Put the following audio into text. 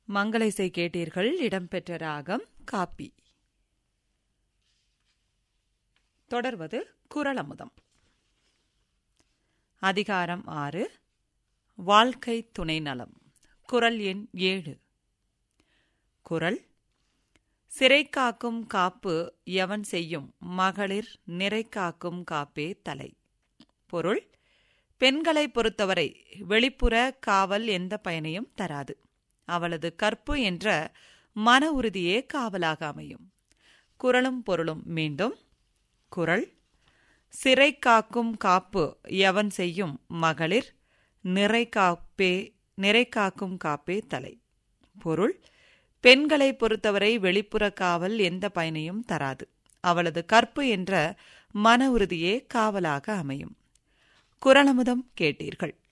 மங்களiசை கேட்டீர்கள் இடம்பெற்ற ராகம் காப்பி தொடர்வது குரலமுதம் அதிகாரம் ஆறு வாழ்க்கை துணை நலம் குரல் எண் ஏழு குரல் சிறை காக்கும் காப்பு எவன் செய்யும் மகளிர் நிறை காக்கும் காப்பே தலை பொருள் பெண்களை பொறுத்தவரை வெளிப்புற காவல் எந்த பயனையும் தராது அவளது கற்பு என்ற மன உறுதியே காவலாக அமையும் குரலும் பொருளும் மீண்டும் குரல் சிறை காக்கும் காப்பு எவன் செய்யும் மகளிர் நிறை காப்பே நிறை காக்கும் காப்பே தலை பொருள் பெண்களை பொறுத்தவரை வெளிப்புற காவல் எந்த பயனையும் தராது அவளது கற்பு என்ற மன உறுதியே காவலாக அமையும் குரலமுதம் கேட்டீர்கள்